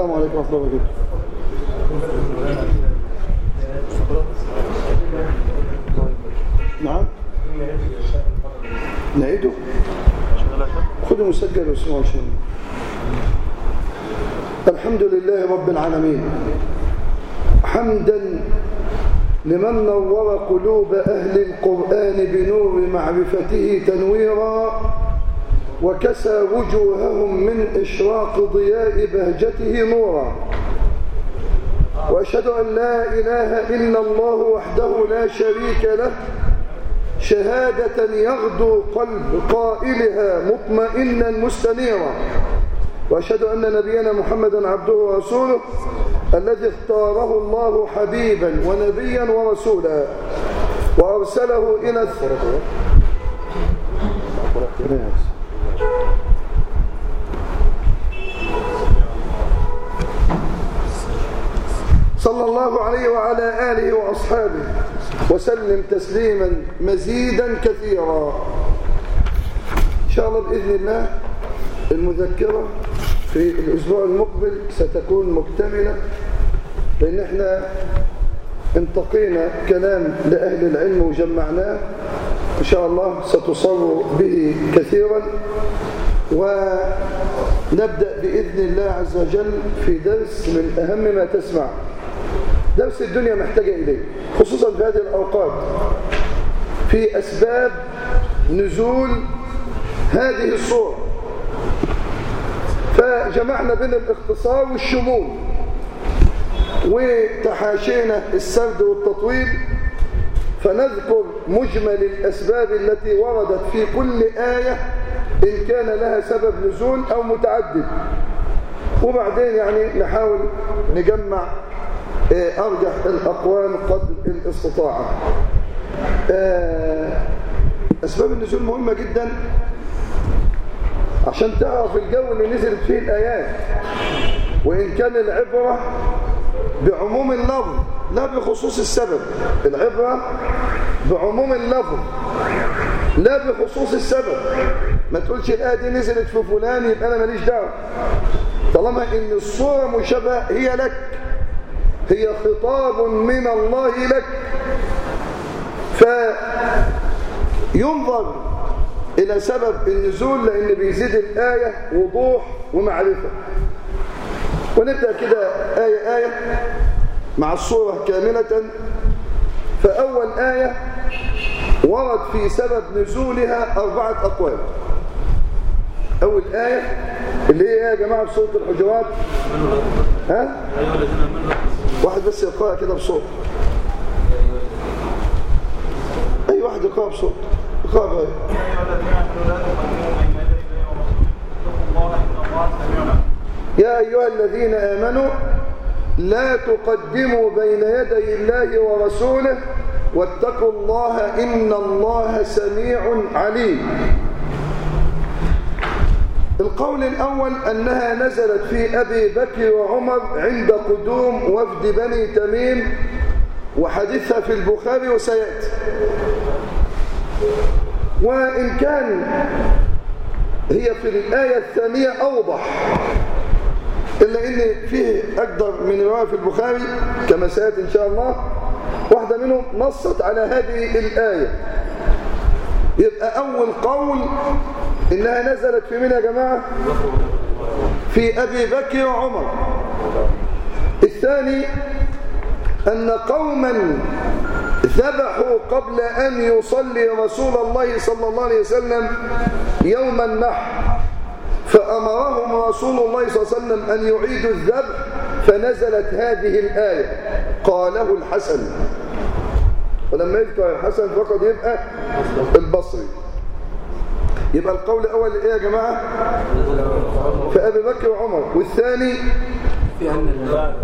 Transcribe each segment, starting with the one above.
السلام عليكم ورحمة الله وبركاته نعم نعيده خذوا مسجل واسمعوا ان شاء الله الحمد لله رب العالمين حمدا لمن نور قلوب أهل القرآن بنور معرفته تنويرا وكسى وجوههم من إشراق ضياء بهجته نورا وأشهد أن لا إله إلا الله وحده لا شريك له شهادة يغدو قلب قائلها مطمئنا مستنيرا وأشهد أن نبينا محمدا عبده ورسوله الذي اختاره الله حبيبا ونبيا ورسولا وأرسله إلى الثرى صلى الله عليه وعلى آله وأصحابه وسلم تسليما مزيدا كثيرا إن شاء الله بإذن الله المذكرة في الأسبوع المقبل ستكون مكتملة لأن احنا انتقينا كلام لأهل العلم وجمعناه إن شاء الله ستصر به كثيرا ونبدأ بإذن الله عز وجل في درس من أهم ما تسمع درس الدنيا محتاجة إليه خصوصا في هذه الأوقات في أسباب نزول هذه الصورة فجمعنا بين الاختصار والشمول وتحاشينا السرد والتطويل فنذكر مجمل الأسباب التي وردت في كل آية إن كان لها سبب نزول أو متعدد وبعدين يعني نحاول نجمع أرجح الأقوال قدر الاستطاعة أسباب النزول مهمة جدا عشان تعرف الجو اللي نزلت فيه الآيات وإن كان العبرة بعموم اللفظ لا بخصوص السبب العبرة بعموم اللفظ لا بخصوص السبب ما تقولش الآية دي نزلت في فلان يبقى أنا ماليش دعوة طالما إن الصورة مشابهة هي لك هي خطاب من الله لك فينظر إلى سبب النزول لأن بيزيد الآية وضوح ومعرفة ونبدأ كده آية آية مع الصورة كاملة فأول آية ورد في سبب نزولها أربعة أقوال أول آية اللي هي يا جماعة في سورة الحجرات ها؟ واحد بس يقرأ كده بصوت أي واحد يقرأ بصوت يقرأ بأي يا أيها الذين آمنوا لا تقدموا بين يدي الله ورسوله واتقوا الله إن الله سميع عليم القول الأول أنها نزلت في أبي بكر وعمر عند قدوم وفد بني تميم وحديثها في البخاري وسيأتي وإن كان هي في الآية الثانية أوضح إلا إن فيه أكثر من رواية في البخاري كما سيأتي إن شاء الله واحدة منهم نصت على هذه الآية يبقى أول قول إنها نزلت في من يا جماعة في أبي بكر وعمر الثاني أن قوما ذبحوا قبل أن يصلي رسول الله صلى الله عليه وسلم يوم النحر فأمرهم رسول الله صلى الله عليه وسلم أن يعيدوا الذبح فنزلت هذه الآية قاله الحسن ولما يذكر الحسن فقد يبقى البصري يبقى القول الأول إيه يا جماعة في أبي بكر وعمر والثاني في أن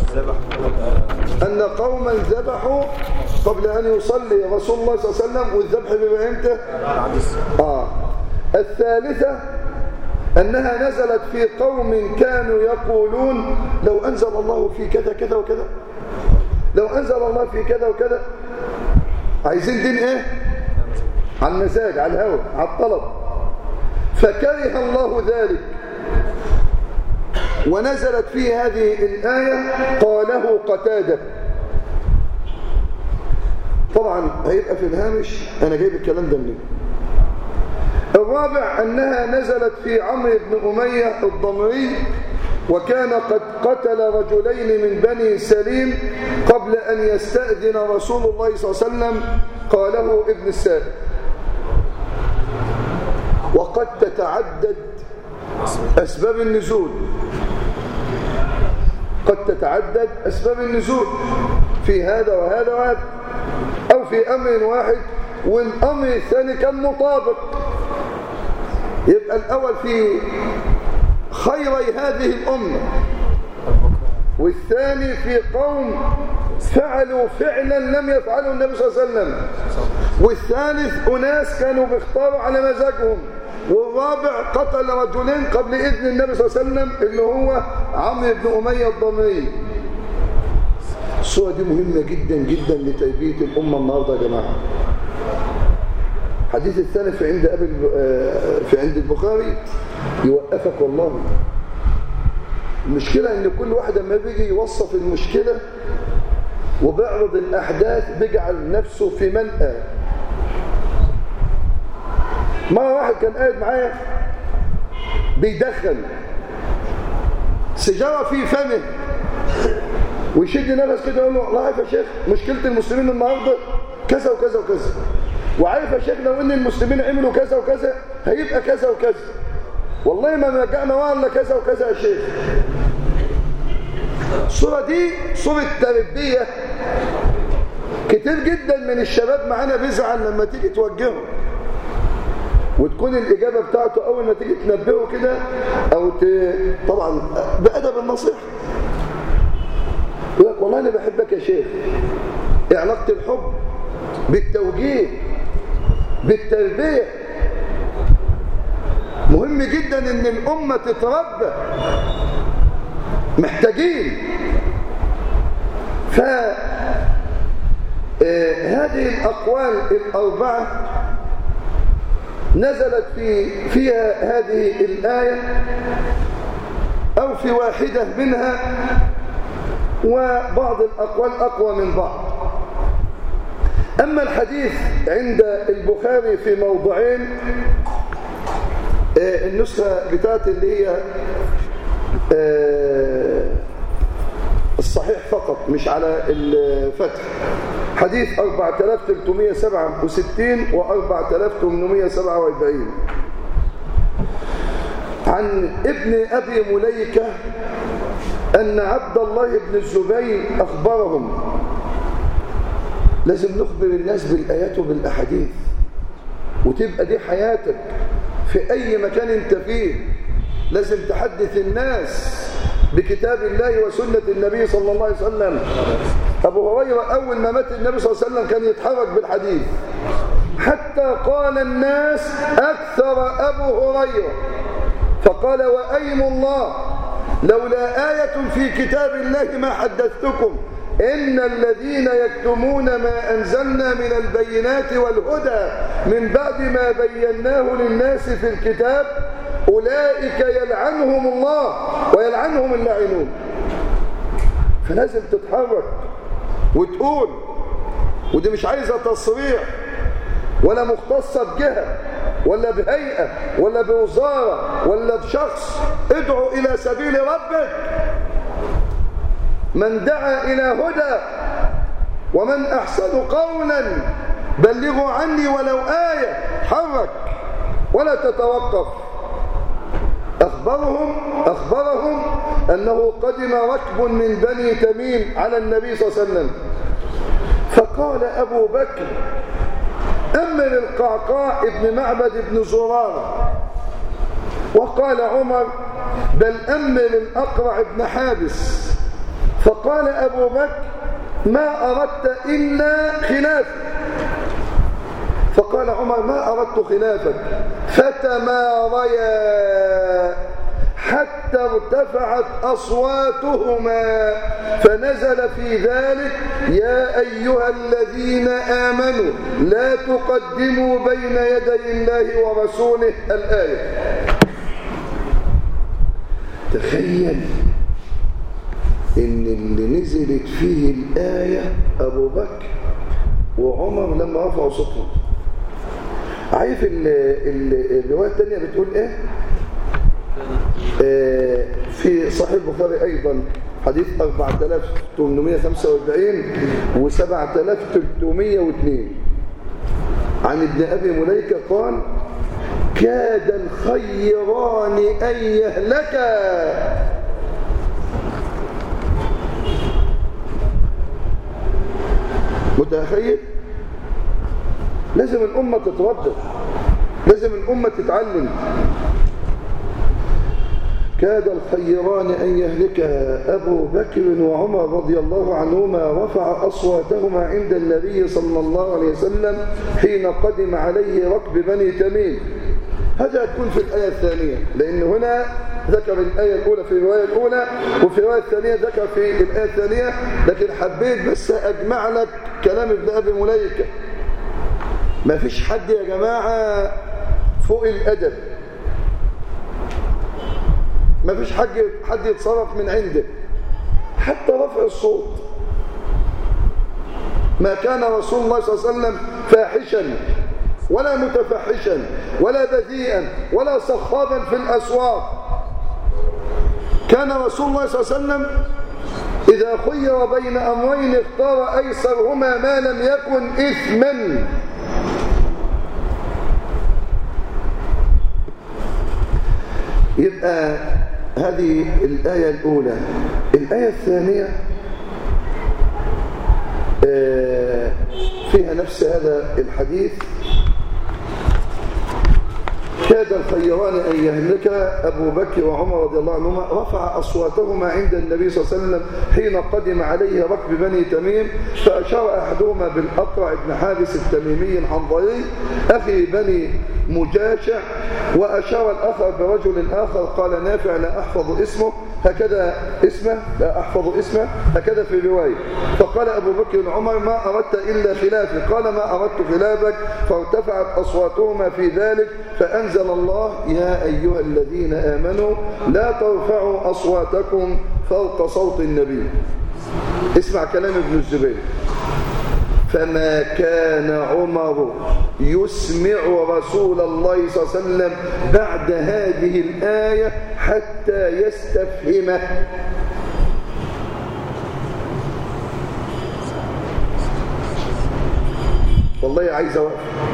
أن قوما ذبحوا قبل أن يصلي رسول الله صلى الله عليه وسلم والذبح بما إمتى آه. الثالثة أنها نزلت في قوم كانوا يقولون لو أنزل الله في كذا كذا وكذا لو أنزل الله في كذا وكذا عايزين دين إيه على المزاج على الهوى على الطلب فكره الله ذلك ونزلت فيه هذه الآية قاله قتادة طبعا هيبقى في الهامش أنا جايب الكلام ده منين الرابع أنها نزلت في عمرو بن أمية الضمري وكان قد قتل رجلين من بني سليم قبل أن يستأذن رسول الله صلى الله عليه وسلم قاله ابن السائب وقد تتعدد أسباب النزول قد تتعدد أسباب النزول في هذا وهذا وهذا أو في أمر واحد والأمر الثاني كان مطابق يبقى الأول في خيري هذه الأمة والثاني في قوم فعلوا فعلا لم يفعله النبي صلى الله عليه وسلم والثالث أناس كانوا بيختاروا على مزاجهم والرابع قتل رجلين قبل إذن النبي صلى الله عليه وسلم اللي هو عمرو بن أمية الضمري الصورة دي مهمة جدا جدا لتربية الأمة النهاردة يا جماعة الحديث الثاني في عند أبي في عند البخاري يوقفك والله المشكلة ان كل واحد لما بيجي يوصف المشكلة وبيعرض الأحداث بيجعل نفسه في منأى مرة واحد كان قاعد معايا بيدخن سيجارة في فمه ويشد نفس كده يقول له والله عارف يا شيخ مشكلة المسلمين النهاردة كذا وكذا وكذا وعارف يا شيخ لو ان المسلمين عملوا كذا وكذا هيبقى كذا وكذا والله ما رجعنا ولا كذا وكذا يا شيخ الصورة دي صورة تربية كتير جدا من الشباب معانا بيزعل لما تيجي توجهه وتكون الإجابة بتاعته أول ما تيجي تنبهه كده أو ت... طبعا بأدب النصيحة يقول لك والله أنا بحبك يا شيخ إيه علاقة الحب بالتوجيه بالتربية مهم جدا ان الامة تتربى محتاجين ف هذه الاقوال الاربعه نزلت في فيها هذه الايه او في واحده منها وبعض الاقوال اقوى من بعض اما الحديث عند البخاري في موضعين النسخة بتاعت اللي هي الصحيح فقط مش على الفتح حديث 4367 و 4847 عن ابن أبي مليكة أن عبد الله بن الزبير أخبرهم لازم نخبر الناس بالآيات وبالأحاديث وتبقى دي حياتك في أي مكان انت فيه لازم تحدث الناس بكتاب الله وسنة النبي صلى الله عليه وسلم أبو هريرة أول ما مات النبي صلى الله عليه وسلم كان يتحرك بالحديث حتى قال الناس أكثر أبو هريرة فقال وأيم الله لولا آية في كتاب الله ما حدثتكم إن الذين يكتمون ما أنزلنا من البينات والهدى من بعد ما بيناه للناس في الكتاب أولئك يلعنهم الله ويلعنهم اللاعنون فلازم تتحرك وتقول ودي مش عايزة تصريح ولا مختصة بجهة ولا بهيئة ولا بوزارة ولا بشخص ادعو إلى سبيل ربك من دعا إلى هدى ومن أحسن قولا بلغوا عني ولو آية حرك ولا تتوقف أخبرهم أخبرهم أنه قدم ركب من بني تميم على النبي صلى الله عليه وسلم فقال أبو بكر أمن القعقاع ابن معبد بن زرارة وقال عمر بل أمن الأقرع بن حابس فقال أبو بكر ما أردت إلا خلافك فقال عمر ما أردت خلافك فتماريا حتى ارتفعت أصواتهما فنزل في ذلك يا أيها الذين آمنوا لا تقدموا بين يدي الله ورسوله الآية تخيل ان اللي نزلت فيه الآية أبو بكر وعمر لما رفعوا صوتهم عارف ال- ال- الرواية الثانية بتقول ايه آه، في صحيح البخاري أيضا حديث 4845 و 7302 عن ابن أبي مليكة قال كاد الخيران أن يهلكا متخيل لازم الأمة تتردد لازم الأمة تتعلم كاد الخيران أن يهلكها أبو بكر وعمر رضي الله عنهما رفع أصواتهما عند النبي صلى الله عليه وسلم حين قدم عليه ركب بني تميم هذا تكون في الآية الثانية لأن هنا ذكر الآية الأولى في الرواية الأولى وفي الرواية الثانية ذكر في الآية الثانية لكن حبيت بس أجمع لك كلام ابن أبي مليكة ما فيش حد يا جماعة فوق الأدب ما فيش حد حد يتصرف من عنده حتى رفع الصوت ما كان رسول الله صلى الله عليه وسلم فاحشا ولا متفحشا ولا بذيئا ولا صخابا في الأسواق كان رسول الله صلى الله عليه وسلم إذا خير بين أمرين اختار أيسرهما ما لم يكن إثما يبقى هذه الآية الأولى الآية الثانية آه، فيها نفس هذا الحديث كاد الخيران أن يهلك أبو بكر وعمر رضي الله عنهما رفع أصواتهما عند النبي صلى الله عليه وسلم حين قدم عليه ركب بني تميم فأشار أحدهما بالأقرع بن حارس التميمي الحنظري أخي بني مجاشع وأشار الآخر برجل آخر قال نافع لا أحفظ اسمه هكذا اسمه لا أحفظ اسمه هكذا في رواية فقال أبو بكر عمر ما أردت إلا خلافي قال ما أردت خلافك فارتفعت أصواتهما في ذلك فأنزل الله يا أيها الذين آمنوا لا ترفعوا أصواتكم فوق صوت النبي اسمع كلام ابن الزبير فما كان عمر يسمع رسول الله صلى الله عليه وسلم بعد هذه الآية حتى يستفهمه والله عايز أوقف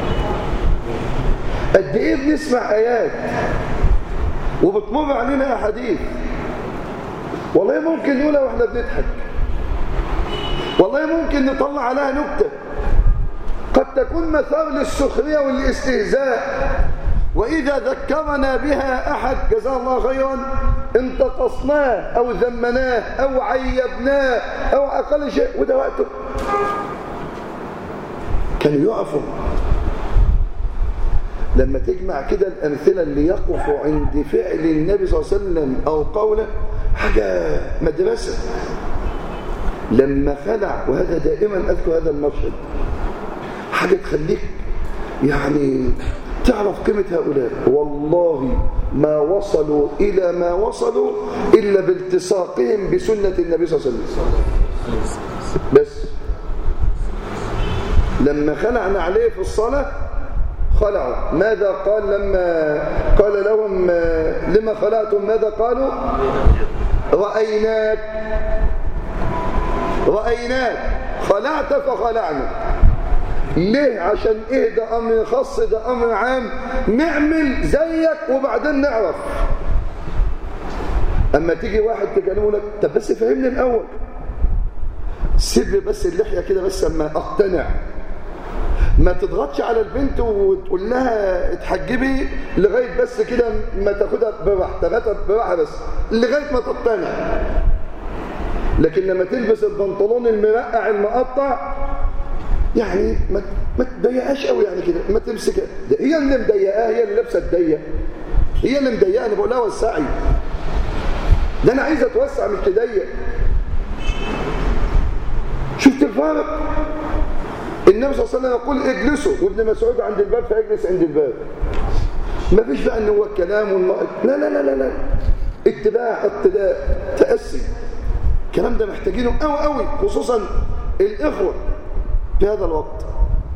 قد إيه بنسمع آيات وبتمر علينا أحاديث والله ممكن نقولها وإحنا بنضحك والله ممكن نطلع عليها نكتة قد تكون مثار للسخرية والاستهزاء وإذا ذكرنا بها أحد جزاه الله خيرا انتقصناه أو ذمناه أو عيبناه أو أقل شيء وده وقته كانوا يقفوا لما تجمع كده الأمثلة اللي يقفوا عند فعل النبي صلى الله عليه وسلم أو قوله حاجة مدرسة لما خلع وهذا دائما أذكر هذا المشهد حاجة تخليك يعني تعرف قيمة هؤلاء والله ما وصلوا إلى ما وصلوا إلا بالتصاقهم بسنة النبي صلى الله عليه وسلم بس لما خلعنا عليه في الصلاة خلعوا ماذا قال لما قال لهم لما خلعتم ماذا قالوا رأيناك رأيناك خلعت فخلعنا ليه عشان ايه ده امر خاص ده امر عام نعمل زيك وبعدين نعرف اما تيجي واحد تكلمه لك طب بس فهمني الاول سيب بس اللحيه كده بس اما اقتنع ما تضغطش على البنت وتقول لها اتحجبي لغايه بس كده ما تاخدها براحه تاخدها براحه بس لغايه ما تقتنع لكن لما تلبس البنطلون المرقع المقطع يعني ما ما تضيقهاش قوي يعني كده ما تمسكها ده هي اللي مضيقاها هي اللي لابسه تضيق هي اللي مضيقاها انا بقول لها وسعي ده انا عايزه اتوسع مش تضيق شفت الفارق النبي صلى الله عليه وسلم يقول اجلسوا وابن مسعود عند الباب فيجلس عند الباب ما فيش بقى ان هو الكلام والم... لا لا لا لا لا اتباع اقتداء تأسي الكلام ده محتاجينه قوي قوي خصوصا الإخوة في هذا الوقت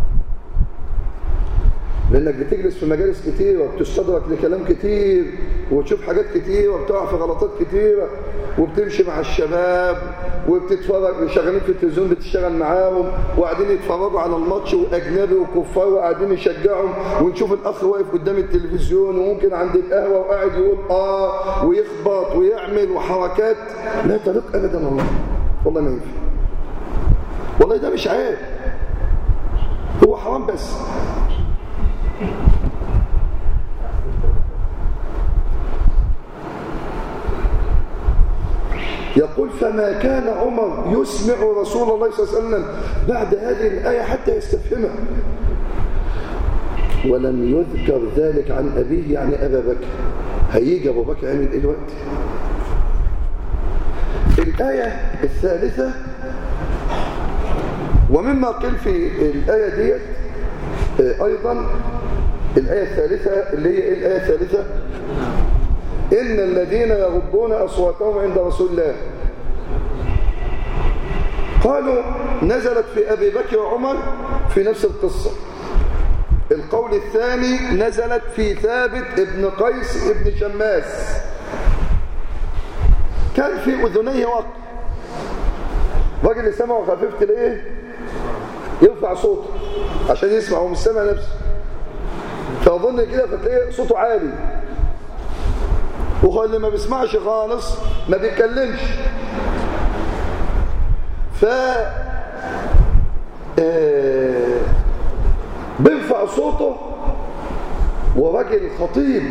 لأنك بتجلس في مجالس كتير وبتستدرك لكلام كتير وتشوف حاجات كتير وبتقع في غلطات كتيرة وبتمشي مع الشباب وبتتفرج شغالين في التلفزيون بتشتغل معاهم وقاعدين يتفرجوا على الماتش واجنبي وكفار وقاعدين يشجعهم ونشوف الاخ واقف قدام التلفزيون وممكن عند القهوه وقاعد يقول اه ويخبط ويعمل وحركات لا تليق ابدا والله والله ما ينفع والله ده مش عيب هو حرام بس يقول فما كان عمر يسمع رسول الله صلى الله عليه وسلم بعد هذه الآية حتى يستفهمها ولم يذكر ذلك عن أبيه يعني أبا بكر هيجي أبو بكر عمل إيه الوقت الآية الثالثة ومما قيل في الآية ديت أيضا الآية الثالثة اللي هي الآية الثالثة إن الذين يغضون أصواتهم عند رسول الله قالوا نزلت في أبي بكر وعمر في نفس القصة القول الثاني نزلت في ثابت ابن قيس ابن شماس كان في أذنيه وقت راجل سمعه خفيف تلاقيه يرفع صوته عشان يسمع هو مش سامع نفسه فأظن كده فتلاقيه صوته عالي وهو اللي ما بيسمعش خالص ما بيتكلمش ف آه بيرفع صوته وراجل خطيب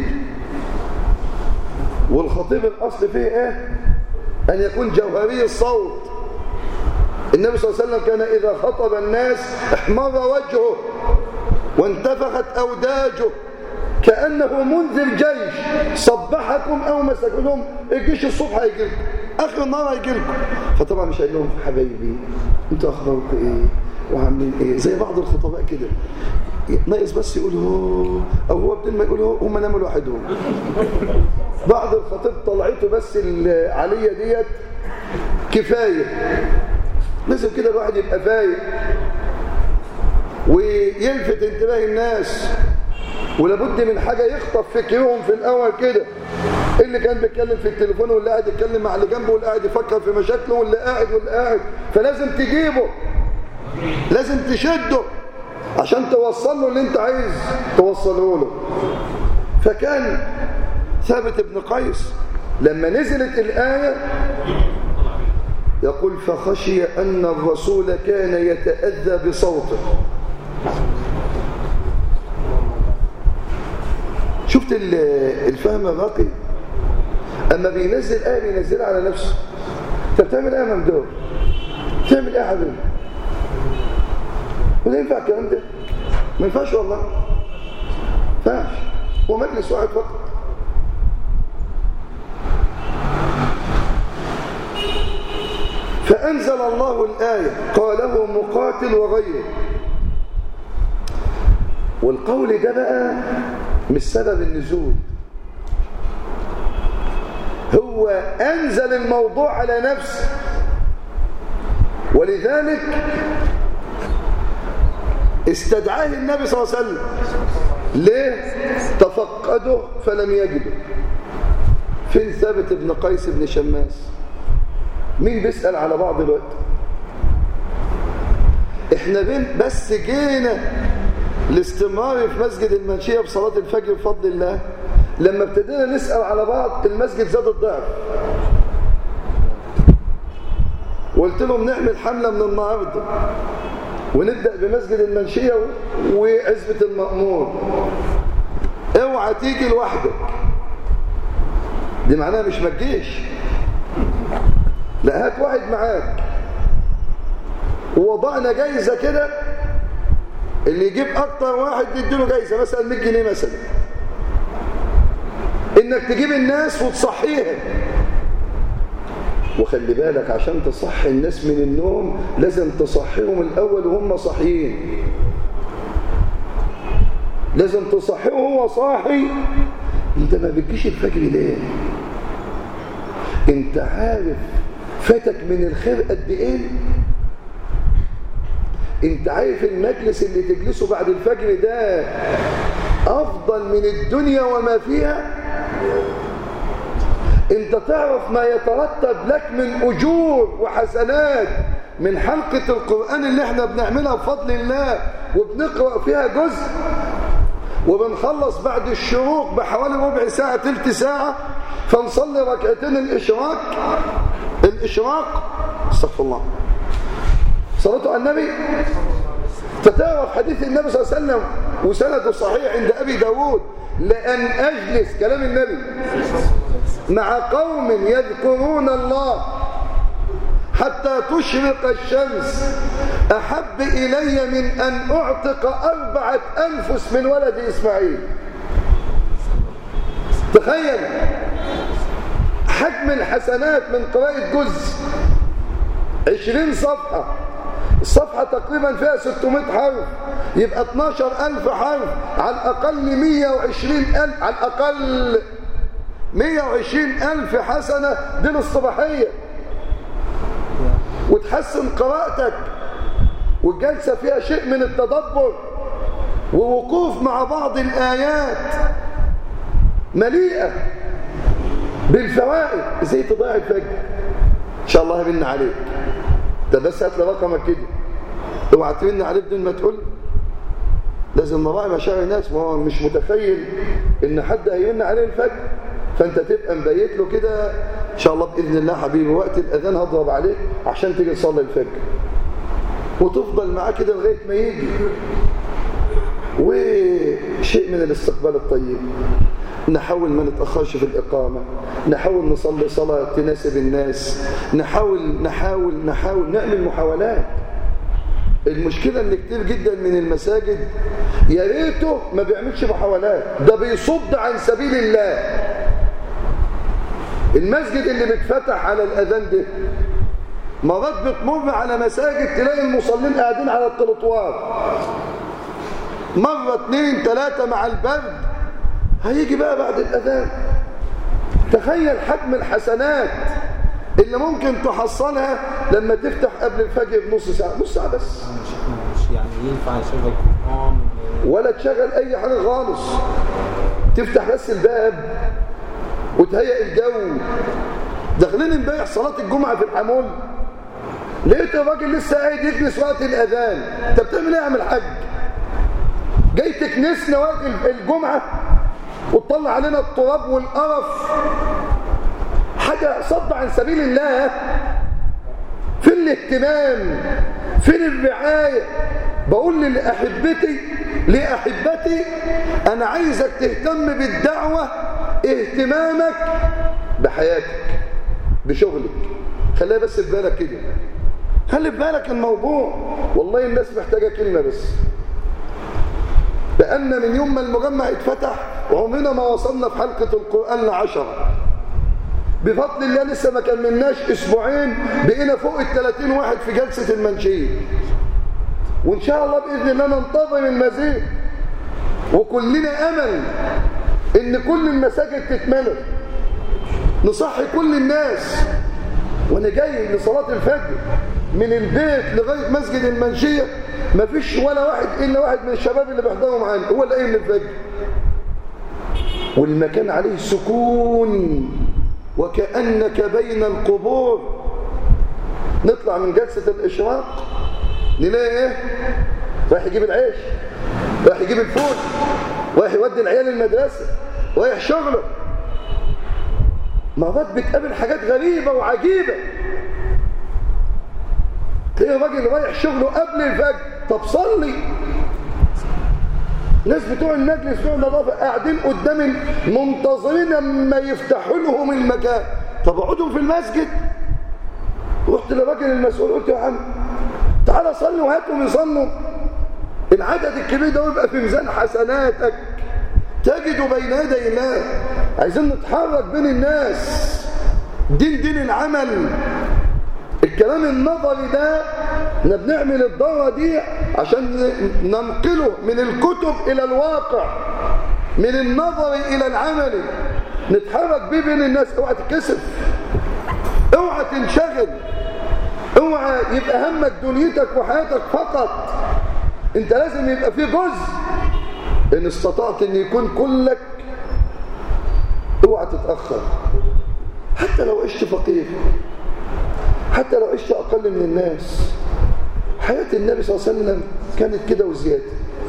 والخطيب الاصل فيه ايه ان يكون جوهري الصوت النبي صلى الله عليه وسلم كان اذا خطب الناس احمر وجهه وانتفخت اوداجه كأنه منذر جيش صبحكم أو مسكنهم الجيش الصبح هيجي لكم آخر النهار هيجي لكم فطبعا مش قايل لهم حبايبي انتوا أخباركم إيه وعاملين إيه زي بعض الخطباء كده ناقص بس يقول هو أو هو بدل ما يقول هو هم ناموا لوحدهم بعض الخطيب طلعته بس العالية ديت كفاية لازم كده الواحد يبقى فايق ويلفت انتباه الناس ولابد من حاجة يخطف فكرهم في الأول كده اللي كان بيتكلم في التليفون واللي قاعد يتكلم مع اللي جنبه واللي قاعد يفكر في مشاكله واللي قاعد واللي قاعد فلازم تجيبه لازم تشده عشان توصل له اللي انت عايز توصله له فكان ثابت ابن قيس لما نزلت الآية يقول فخشي أن الرسول كان يتأذى بصوته شفت الفهم الراقي اما بينزل ايه بينزلها على نفسه انت بتعمل ايه يا ممدوح بتعمل ايه يا حبيبي وده ينفع الكلام ده ما ينفعش والله ما ينفعش هو مجلس واحد فقط فأنزل الله الآية قاله مقاتل وغيره والقول ده بقى مش سبب النزول هو أنزل الموضوع على نفسه ولذلك استدعاه النبي صلى الله عليه وسلم ليه تفقده فلم يجده فين ثابت ابن قيس بن شماس مين بيسأل على بعض الوقت احنا بين بس جينا الاستمرار في مسجد المنشية بصلاة الفجر بفضل الله لما ابتدينا نسأل على بعض المسجد زاد الضعف وقلت لهم نعمل حملة من النهاردة ونبدأ بمسجد المنشية وعزبة المأمور اوعى تيجي لوحدك دي معناها مش ما تجيش لا هات واحد معاك ووضعنا جايزة كده اللي يجيب اكتر واحد نديله جايزة مثلا 100 جنيه مثلا انك تجيب الناس وتصحيها وخلي بالك عشان تصحي الناس من النوم لازم تصحيهم الاول وهم صاحيين لازم تصحيه وهو صاحي انت ما بتجيش الفجر ليه انت عارف فاتك من الخير قد ايه انت عارف المجلس اللي تجلسه بعد الفجر ده افضل من الدنيا وما فيها انت تعرف ما يترتب لك من اجور وحسنات من حلقة القرآن اللي احنا بنعملها بفضل الله وبنقرأ فيها جزء وبنخلص بعد الشروق بحوالي ربع ساعة تلت ساعة فنصلي ركعتين الإشراق الإشراق استغفر الله صلاة على النبي فتعرف حديث النبي صلى الله عليه وسلم وسنده صحيح عند أبي داود لأن أجلس كلام النبي مع قوم يذكرون الله حتى تشرق الشمس أحب إلي من أن أعتق أربعة أنفس من ولد إسماعيل تخيل حجم الحسنات من قراءة جزء عشرين صفحة الصفحة تقريبا فيها 600 حرف يبقى 12 ألف حرف على الأقل 120 ألف على الأقل 120 ألف حسنة دي الصباحية وتحسن قراءتك والجلسة فيها شيء من التدبر ووقوف مع بعض الآيات مليئة بالفوائد ازاي تضيع الفجر ان شاء الله هبن عليك ده بس هات لي رقمك كده اوعى ترن عليه بدون ما تقول لازم نراعي مشاعر الناس ما هو مش متخيل ان حد هيرن عليه الفجر فانت تبقى مبيت له كده ان شاء الله باذن الله حبيبي وقت الاذان هضرب عليك عشان تيجي تصلي الفجر وتفضل معاه كده لغايه ما يجي وشيء من الاستقبال الطيب نحاول ما نتأخرش في الإقامة نحاول نصلي صلاة تناسب الناس نحاول نحاول نحاول نعمل محاولات المشكلة ان كتير جدا من المساجد يا ريته ما بيعملش محاولات ده بيصد عن سبيل الله المسجد اللي بيتفتح على الأذان ده مرات بتمر على مساجد تلاقي المصلين قاعدين على التلطوار مرة اتنين تلاتة مع البرد هيجي بقى بعد الأذان تخيل حجم الحسنات اللي ممكن تحصلها لما تفتح قبل الفجر بنص ساعة نص ساعة بس مش يعني ينفع يشغل قرآن ولا تشغل أي حاجة خالص تفتح بس الباب وتهيئ الجو داخلين امبارح صلاة الجمعة في الحمول لقيت الراجل لسه قاعد يجلس وقت الأذان انت بتعمل ايه يا عم الحاج جاي تكنسنا وقت الجمعة وتطلع علينا التراب والقرف حاجة صد عن سبيل الله فين الاهتمام فين الرعاية بقول لأحبتي لأحبتي أنا عايزك تهتم بالدعوة اهتمامك بحياتك بشغلك خليها بس في بالك كده خلي في بالك الموضوع والله الناس محتاجة كلمة بس لأن من يوم ما المجمع اتفتح وعمرنا ما وصلنا في حلقة القرآن لعشرة بفضل الله لسه ما كملناش اسبوعين بقينا فوق ال 30 واحد في جلسة المنشية وان شاء الله باذن الله ننتظر المزيد وكلنا امل ان كل المساجد تتملى نصحي كل الناس وانا جاي لصلاة الفجر من البيت لغاية مسجد المنشية ما فيش ولا واحد الا واحد من الشباب اللي بيحضروا معانا هو اللي قايم من الفجر والمكان عليه سكون وكأنك بين القبور نطلع من جلسة الإشراق نلاقي ايه رايح يجيب العيش رايح يجيب الفول رايح يودي العيال المدرسة رايح شغله مرات بتقابل حاجات غريبة وعجيبة تلاقي راجل رايح شغله قبل الفجر طب صلي ناس بتوع المجلس بتوع النظافه قاعدين قدام منتظرين اما يفتحوا لهم المكان طب اقعدوا في المسجد رحت للراجل المسؤول قلت يا عم تعالى صلي وهاتهم يصلوا العدد الكبير ده يبقى في ميزان حسناتك تجد بين يدي الله عايزين نتحرك بين الناس دين دين العمل الكلام النظري ده احنا بنعمل الدورة دي عشان ننقله من الكتب إلى الواقع من النظر إلى العمل نتحرك بيه بين الناس اوعى تتكسف اوعى تنشغل اوعى يبقى همك دنيتك وحياتك فقط انت لازم يبقى في جزء ان استطعت ان يكون كلك اوعى تتأخر حتى لو عشت فقير حتى لو عشت اقل من الناس حياة النبي صلى الله عليه وسلم كانت كده وزيادة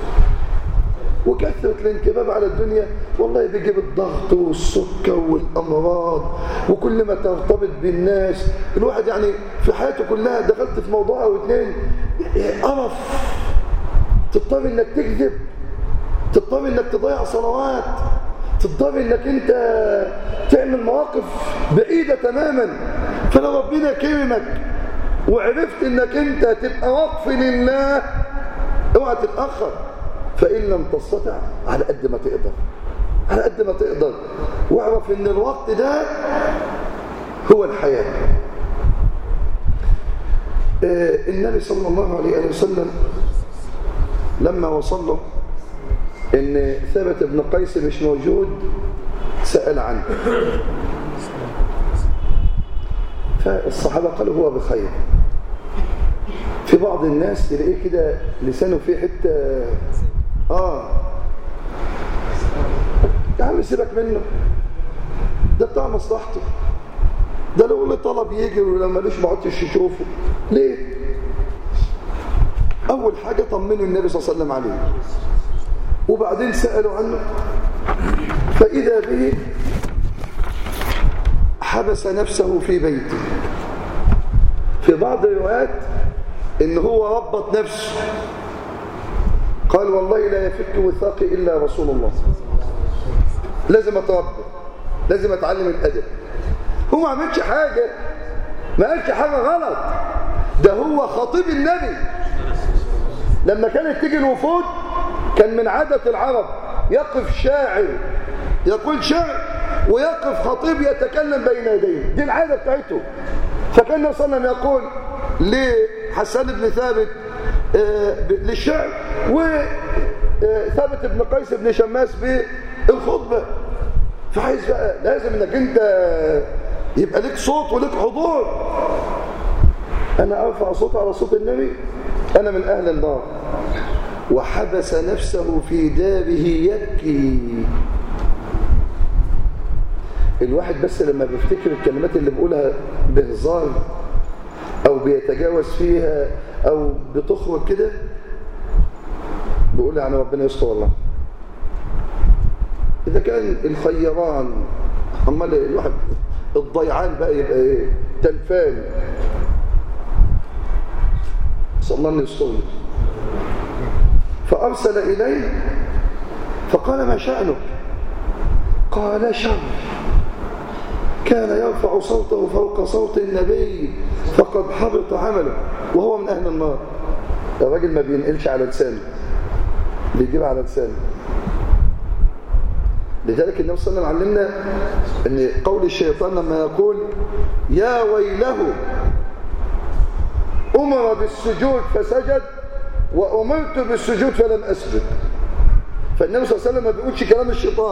وكثرة الانكباب على الدنيا والله بيجيب الضغط والسكر والأمراض وكل ما ترتبط بالناس الواحد يعني في حياته كلها دخلت في موضوع أو اتنين قرف تضطر انك تكذب تضطر انك تضيع صلوات تضطر انك انت تعمل مواقف بعيدة تماما فلو ربنا كرمك وعرفت انك انت تبقى وقف لله اوعى تتأخر فإن لم تستطع على قد ما تقدر على قد ما تقدر واعرف ان الوقت ده هو الحياة آه النبي صلى الله عليه وسلم لما وصل له ان ثابت بن قيس مش موجود سأل عنه فالصحابة قالوا هو بخير في بعض الناس تلاقيه كده لسانه فيه حتة اه يا عم سيبك منه ده بتاع مصلحته ده لو له طلب يجي ولو مالوش ما عدتش يشوفه ليه اول حاجه طمنوا النبي صلى الله عليه وسلم عليه وبعدين سالوا عنه فاذا به حبس نفسه في بيته في بعض الروايات ان هو ربط نفسه قال والله لا يفك وثاقي الا رسول الله لازم اتربى لازم اتعلم الادب هو ما عملش حاجه ما قالش حاجه غلط ده هو خطيب النبي لما كانت تيجي الوفود كان من عاده العرب يقف شاعر يقول شعر ويقف خطيب يتكلم بين يديه دي العاده بتاعته فكان النبي صلى الله عليه وسلم يقول لحسان بن ثابت آه للشعر وثابت بن قيس بن شماس بالخطبه فعايز بقى لازم انك انت يبقى لك صوت ولك حضور انا ارفع صوت على صوت النبي انا من اهل النار وحبس نفسه في داره يبكي الواحد بس لما بيفتكر الكلمات اللي بيقولها بهزار او بيتجاوز فيها او بتخرج كده بيقول يعني ربنا يستر والله اذا كان الخيران امال الواحد الضيعان بقى يبقى ايه تلفان صلى الله عليه وسلم فارسل اليه فقال ما شانك قال شر كان يرفع صوته فوق صوت النبي فقد حبط عمله وهو من أهل النار الراجل ما بينقلش على لسانه بيجيب على لسانه لذلك النبي صلى الله عليه وسلم علمنا ان قول الشيطان لما يقول يا ويله أمر بالسجود فسجد وأمرت بالسجود فلم أسجد فالنبي صلى الله عليه وسلم ما بيقولش كلام الشيطان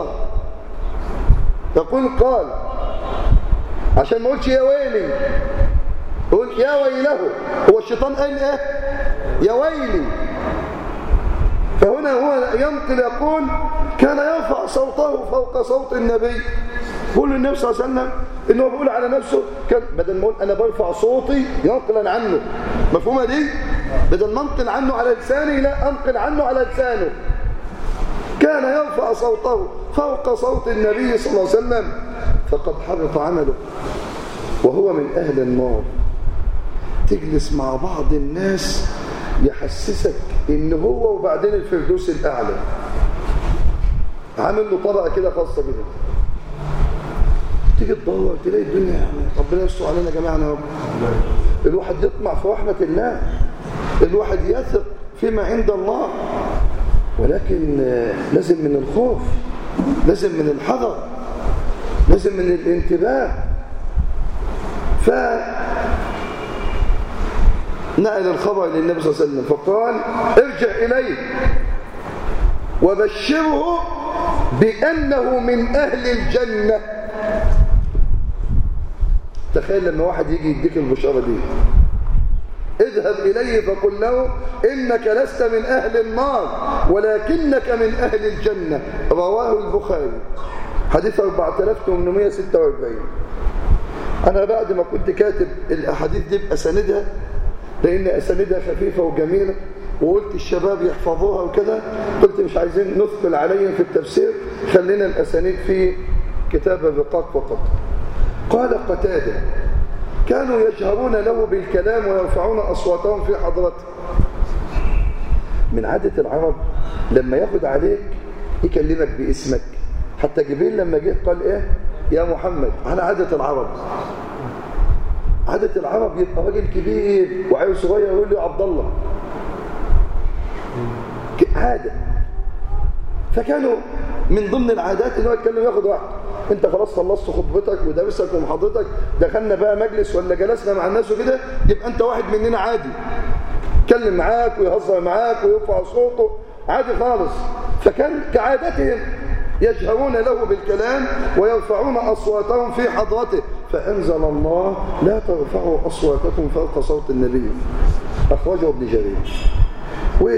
يقول قال عشان ما اقولش يا ويلي قول يا ويله هو الشيطان قال ايه يا ويلي فهنا هو ينقل يقول كان يرفع صوته فوق صوت النبي قول النبي صلى الله عليه وسلم انه بيقول على نفسه كان بدل ما اقول انا برفع صوتي ينقلا عنه مفهومه دي بدل ما انقل عنه على لساني لا انقل عنه على لسانه كان يرفع صوته فوق صوت النبي صلى الله عليه وسلم فقد حبط عمله وهو من أهل النار تجلس مع بعض الناس يحسسك ان هو وبعدين الفردوس الأعلى عامل له طبقة كده خاصة بيه تيجي تدور تلاقي الدنيا يعني ربنا يستر علينا جميعا يا رب الواحد يطمع في رحمة الله الواحد يثق فيما عند الله ولكن لازم من الخوف لازم من الحذر لازم من الانتباه ف نقل الخبر للنبي صلى الله عليه وسلم فقال ارجع إليه وبشره بأنه من أهل الجنة تخيل لما واحد يجي يديك البشارة دي اذهب إليه فقل له إنك لست من أهل النار ولكنك من أهل الجنة رواه البخاري حديث 4846 أنا بعد ما كنت كاتب الأحاديث دي بأساندها لأن أساندها خفيفة وجميلة وقلت الشباب يحفظوها وكده قلت مش عايزين نثقل عليهم في التفسير خلينا الأسانيد في كتاب الرقاق فقط قال قتاده كانوا يجهرون له بالكلام ويرفعون أصواتهم في حضرته من عادة العرب لما ياخد عليك يكلمك باسمك حتى جبريل لما جه قال ايه يا محمد على عادة العرب عادة العرب يبقى راجل كبير وعيل صغير يقول له عبد الله عادة فكانوا من ضمن العادات ان هو يتكلم ياخد واحد انت خلاص خلصت خطبتك ودرسك ومحاضرتك دخلنا بقى مجلس ولا جلسنا مع الناس وكده يبقى انت واحد مننا عادي يتكلم معاك ويهزر معاك ويرفع صوته عادي خالص فكان كعادتهم يجهرون له بالكلام ويرفعون أصواتهم في حضرته فأنزل الله لا ترفعوا أصواتكم فوق صوت النبي أخرجه ابن جرير و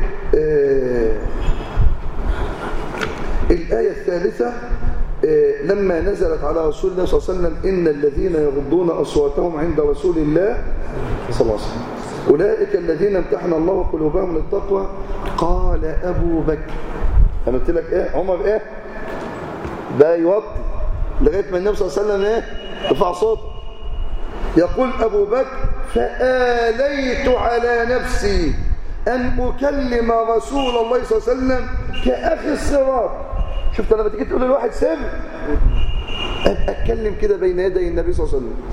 الآية الثالثة لما نزلت على رسول الله صلى الله عليه وسلم إن الذين يغضون أصواتهم عند رسول الله صلى الله عليه وسلم أولئك الذين امتحن الله قلوبهم للتقوى قال أبو بكر أنا قلت لك إيه عمر إيه ده يوطي لغاية ما النبي صلى الله عليه وسلم إيه رفع صوته يقول أبو بكر فآليت على نفسي أن أكلم رسول الله صلى الله عليه وسلم كأخي الصراط شفت لما تيجي تقول لواحد سر أتكلم كده بين يدي النبي صلى الله عليه وسلم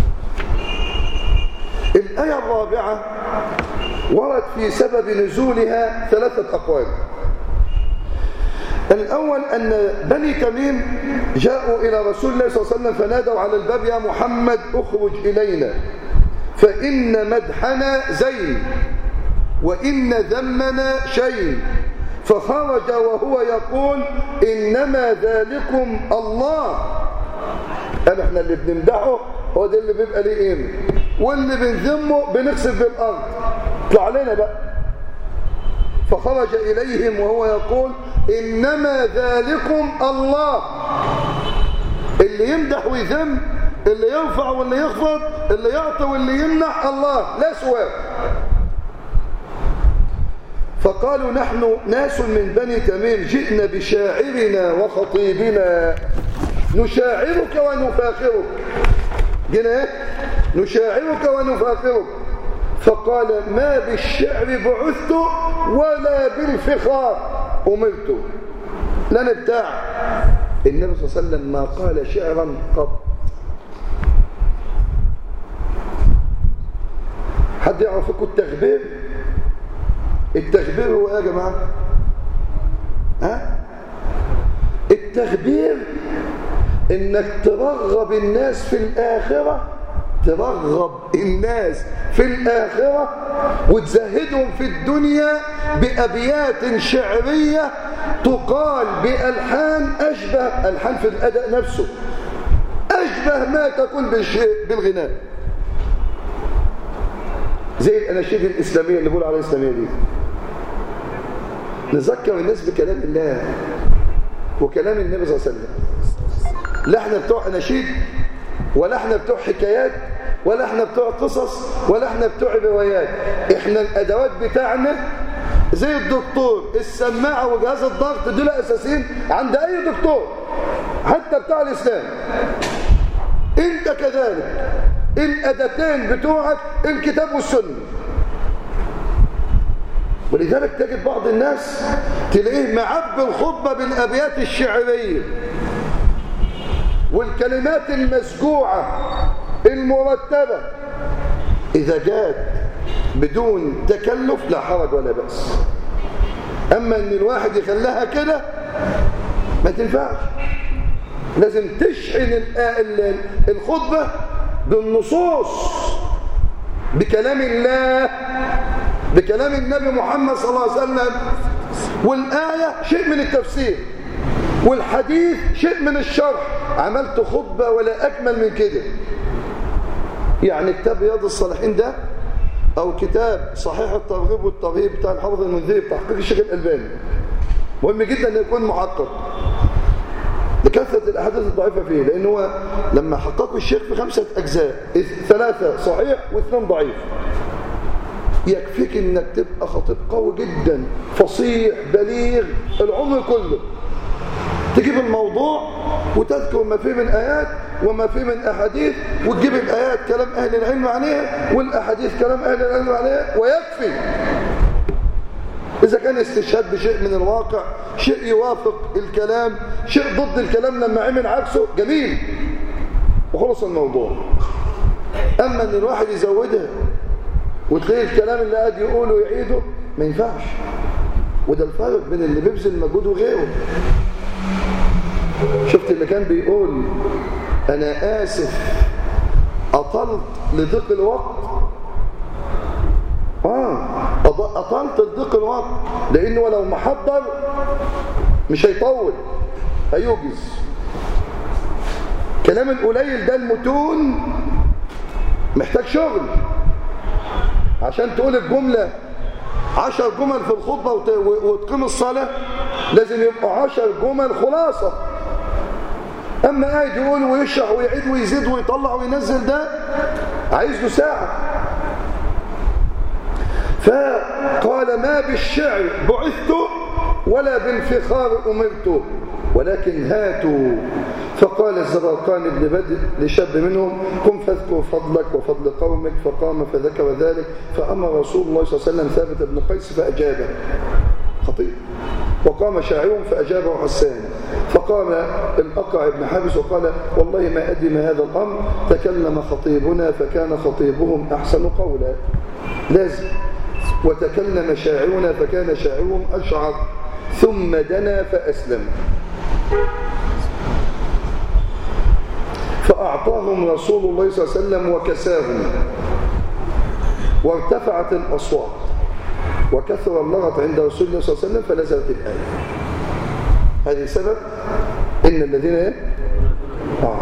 الآية الرابعة ورد في سبب نزولها ثلاثة أقوال الأول أن بني تميم جاءوا إلى رسول الله صلى الله عليه وسلم فنادوا على الباب يا محمد اخرج إلينا فإن مدحنا زين وإن ذمنا شيء فخرج وهو يقول إنما ذلكم الله قال احنا اللي بنمدحه هو ده اللي بيبقى ليه قيمه واللي بنذمه بنخسف بالأرض اطلع علينا بقى فخرج إليهم وهو يقول إنما ذلكم الله اللي يمدح ويذم اللي يرفع واللي يخفض اللي يعطي واللي يمنح الله لا سواه فقالوا نحن ناس من بني تميم جئنا بشاعرنا وخطيبنا نشاعرك ونفاخرك جينا ايه نشاعرك ونفاخرك فقال ما بالشعر بعثت ولا بالفخار أمرت لنا بتاع النبي صلى الله عليه وسلم ما قال شعرا قط حد يعرف لكم التغبير التغبير هو ايه يا جماعه ها التغبير انك ترغب الناس في الاخره ترغب الناس في الآخرة وتزهدهم في الدنيا بأبيات شعرية تقال بألحان أشبه ألحان في الأداء نفسه أشبه ما تكون بالغناء زي الأناشيد الإسلامية اللي بقول عليها الإسلامية دي نذكر الناس بكلام الله وكلام النبي صلى الله عليه وسلم لا احنا بتوع أناشيد ولا احنا بتوع حكايات ولا احنا بتوع قصص ولا احنا بتوع روايات احنا الادوات بتاعنا زي الدكتور السماعه وجهاز الضغط دول اساسيين عند اي دكتور حتى بتاع الاسلام انت كذلك الاداتين بتوعك الكتاب والسنه ولذلك تجد بعض الناس تلاقيه معبي الخطبه بالابيات الشعريه والكلمات المسجوعه المرتبة إذا جاءت بدون تكلف لا حرج ولا بأس أما أن الواحد يخليها كده ما تنفعش لازم تشحن الخطبة بالنصوص بكلام الله بكلام النبي محمد صلى الله عليه وسلم والآية شيء من التفسير والحديث شيء من الشرح عملت خطبة ولا أكمل من كده يعني كتاب رياض الصالحين ده او كتاب صحيح الترغيب والترهيب بتاع الحافظ المنذري بتحقيق الشيخ الالباني مهم جدا ان يكون محقق لكثرة الأحاديث الضعيفة فيه لأنه هو لما حققوا الشيخ في خمسة أجزاء ثلاثة صحيح واثنين ضعيف يكفيك انك تبقى خطيب قوي جدا فصيح بليغ العمر كله تجيب الموضوع وتذكر ما فيه من آيات وما فيه من أحاديث وتجيب الآيات كلام أهل العلم عليها والأحاديث كلام أهل العلم عليها ويكفي إذا كان استشهاد بشيء من الواقع شيء يوافق الكلام شيء ضد الكلام لما عمل عكسه جميل وخلص الموضوع أما أن الواحد يزودها وتلاقي الكلام اللي قاعد يقوله ويعيده ما ينفعش وده الفرق بين اللي بيبذل مجهود وغيره شفت اللي كان بيقول أنا آسف أطلت لضيق الوقت آه أطلت لضيق الوقت لأنه لو محضر مش هيطول هيوجز كلام القليل ده المتون محتاج شغل عشان تقول الجملة عشر جمل في الخطبة وتقيم الصلاة لازم يبقى عشر جمل خلاصة أما قاعد يقول ويشرح ويعيد ويزيد ويطلع وينزل ده عايز له ساعة فقال ما بالشعر بعثت ولا بالفخار أمرت ولكن هاتوا فقال الزبرقان بن بدر لشاب منهم قم فاذكر فضلك وفضل قومك فقام فذكر ذلك فأمر رسول الله صلى الله عليه وسلم ثابت بن قيس فأجابه خطيب وقام شاعرهم فأجابه حسان فقام الأقع بن حابس وقال والله ما أدري ما هذا الأمر تكلم خطيبنا فكان خطيبهم أحسن قولا لازم وتكلم شاعرنا فكان شاعرهم أشعر ثم دنا فأسلم فأعطاهم رسول الله صلى الله عليه وسلم وكساهم وارتفعت الأصوات وكثر اللغط عند رسول الله صلى الله عليه وسلم فنزلت الآية هذه سبب إن الذين إيه؟ آه.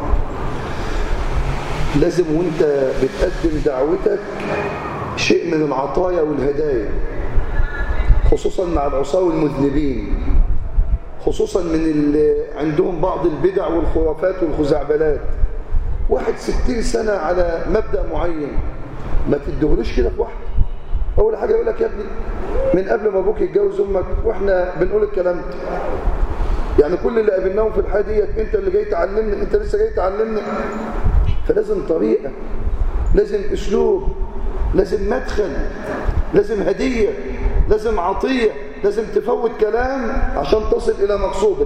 لازم وانت بتقدم دعوتك شيء من العطايا والهدايا خصوصا مع العصاة والمذنبين خصوصا من اللي عندهم بعض البدع والخرافات والخزعبلات واحد ستين سنة على مبدأ معين ما تدهلوش كده في واحد أول حاجة يقول لك يا ابني من قبل ما أبوك يتجوز أمك وإحنا بنقول الكلام ده يعني كل اللي قابلناهم في الحياة ديت أنت اللي جاي تعلمني أنت لسه جاي تعلمني فلازم طريقة لازم أسلوب لازم مدخل لازم هدية لازم عطية لازم تفوت كلام عشان تصل إلى مقصودك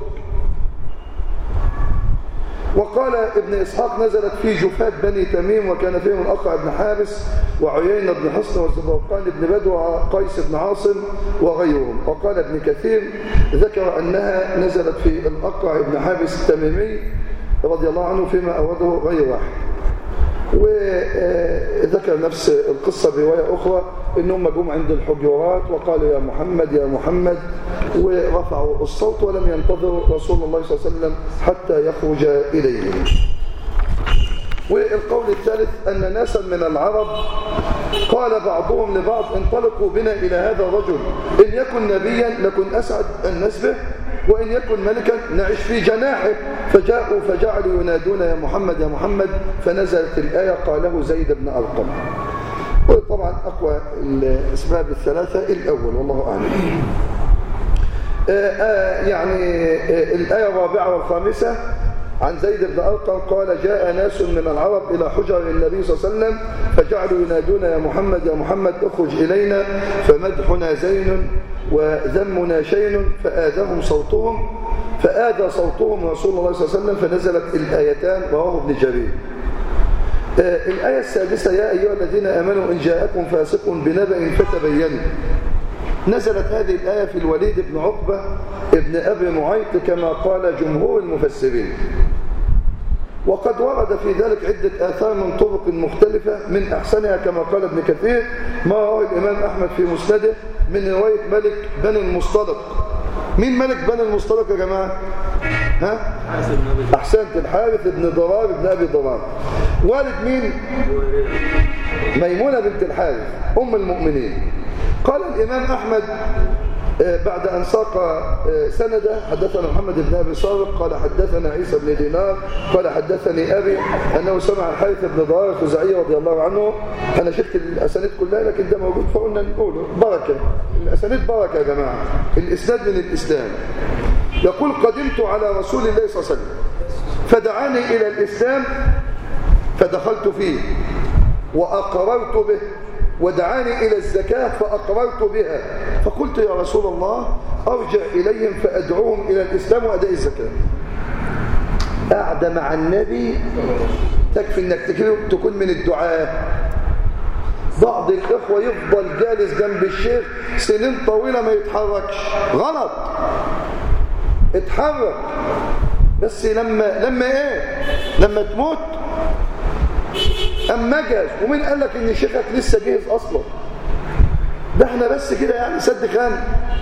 وقال ابن إسحاق نزلت في جفات بني تميم وكان فيهم الأقع بن حابس وعيينة بن حصن والزبرقان بن بدو وقيس بن عاصم وغيرهم وقال ابن كثير ذكر أنها نزلت في الأقع بن حابس التميمي رضي الله عنه فيما أورده غير واحد وذكر نفس القصة برواية أخرى إنهم جم عند الحجرات وقالوا يا محمد يا محمد ورفعوا الصوت ولم ينتظروا رسول الله صلى الله عليه وسلم حتى يخرج إليهم والقول الثالث أن ناسا من العرب قال بعضهم لبعض انطلقوا بنا إلى هذا الرجل إن يكن نبيا لكن أسعد الناس به وإن يكن ملكا نعيش في جناحه فجاءوا فجعلوا ينادون يا محمد يا محمد فنزلت الآية قاله زيد بن أرقم وطبعا أقوى الأسباب الثلاثة الأول والله أعلم آآ آآ يعني آآ الآية الرابعة والخامسة عن زيد بن أرقم قال جاء ناس من العرب إلى حجر النبي صلى الله عليه وسلم فجعلوا ينادون يا محمد يا محمد اخرج إلينا فمدحنا زين وذمنا شين فآذهم صوتهم فآذى صوتهم رسول الله صلى الله عليه وسلم فنزلت الآيتان رواه ابن جرير آه الآية السادسة يا أيها الذين آمنوا إن جاءكم فاسق بنبأ فتبينوا نزلت هذه الآية في الوليد بن عقبة ابن أبي معيط كما قال جمهور المفسرين وقد ورد في ذلك عدة آثار من طرق مختلفة من أحسنها كما قال ابن كثير ما رواه الإمام أحمد في مسنده من رواية ملك بن المصطلق مين ملك بن المصطلق يا جماعة؟ ها حارس بن ابي أحسنت الحارث بن ضرار بن أبي ضرار والد مين ميمونة بنت الحارث أم المؤمنين قال الإمام أحمد آه، بعد أن ساق آه، سنده حدثنا محمد بن أبي صادق قال حدثنا عيسى بن دينار قال حدثني أبي أنه سمع الحارث بن ضرار الخزاعي رضي الله عنه أنا شفت الأسانيد كلها لكن ده موجود فقلنا نقوله بركة الأسانيد بركة يا جماعة الإسناد من الإسلام يقول قدمت على رسول الله صلى الله عليه وسلم فدعاني إلى الإسلام فدخلت فيه وأقررت به ودعاني إلى الزكاة فأقررت بها فقلت يا رسول الله أرجع إليهم فأدعوهم إلى الإسلام وأداء الزكاة قاعدة مع النبي تكفي أنك تكون- تكون من الدعاء بعض الإخوة يفضل جالس جنب الشيخ سنين طويلة ما يتحركش غلط اتحرك بس لما لما ايه لما تموت اما جاز ومين قال لك ان شيخك لسه جاهز اصلا ده احنا بس كده يعني سد خان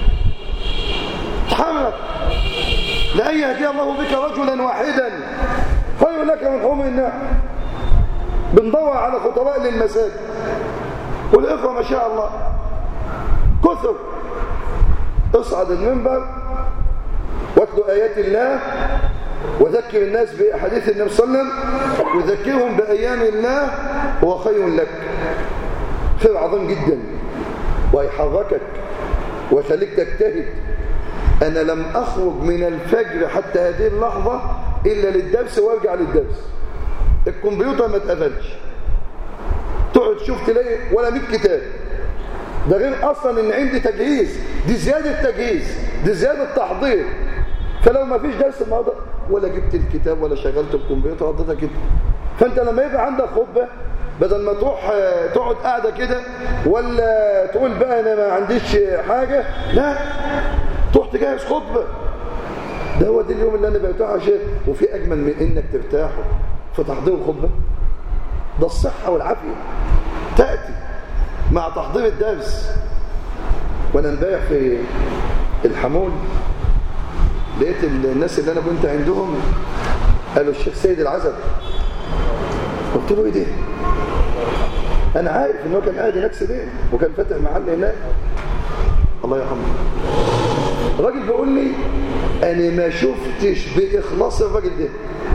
اتحرك لأن يهدي الله بك رجلا واحدا خير لك من حمر النعم بندور على خطباء للمساجد والإخوة ما شاء الله كثر اصعد المنبر واتلو آيات الله وذكر الناس بأحاديث النبي صلى الله عليه وسلم وذكرهم بأيام الله هو خير لك خير عظيم جدا ويحركك ويخليك تجتهد أنا لم أخرج من الفجر حتى هذه اللحظة إلا للدرس وارجع للدرس الكمبيوتر ما اتقفلش تقعد تشوف تلاقي ولا 100 كتاب ده غير اصلا ان عندي تجهيز دي زياده تجهيز دي زياده تحضير فلو ما فيش درس النهارده ولا جبت الكتاب ولا شغلت الكمبيوتر قضيتها كده فانت لما يبقى عندك خطبه بدل ما تروح آه، تقعد قاعده كده ولا تقول بقى انا ما عنديش حاجه لا تروح تجهز خطبه ده هو ده اليوم اللي انا برتاح عشان وفي اجمل من انك ترتاح في تحضير الخطبه ده الصحه والعافيه تاتي مع تحضير الدرس وانا امبارح في الحمول لقيت الناس اللي انا كنت عندهم قالوا الشيخ سيد العزب قلت له ايه ده انا عارف ان هو كان قاعد هناك سنين وكان فاتح محل هناك الله يرحمه الراجل بيقول لي انا ما شفتش باخلاص الراجل ده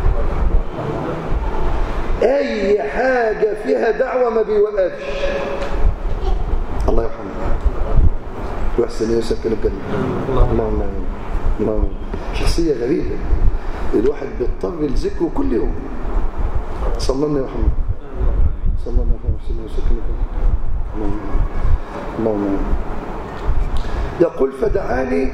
اي حاجه فيها دعوه ما بيوقفش الله يرحمه ويحسن يسكن الجنه اللهم امين اللهم آمين. شخصيه غريبه الواحد بيضطر لذكره كل يوم صلى الله عليه وسلم صلى الله عليه وسلم وسكن الجنه اللهم آمين. اللهم آمين. يقول فدعاني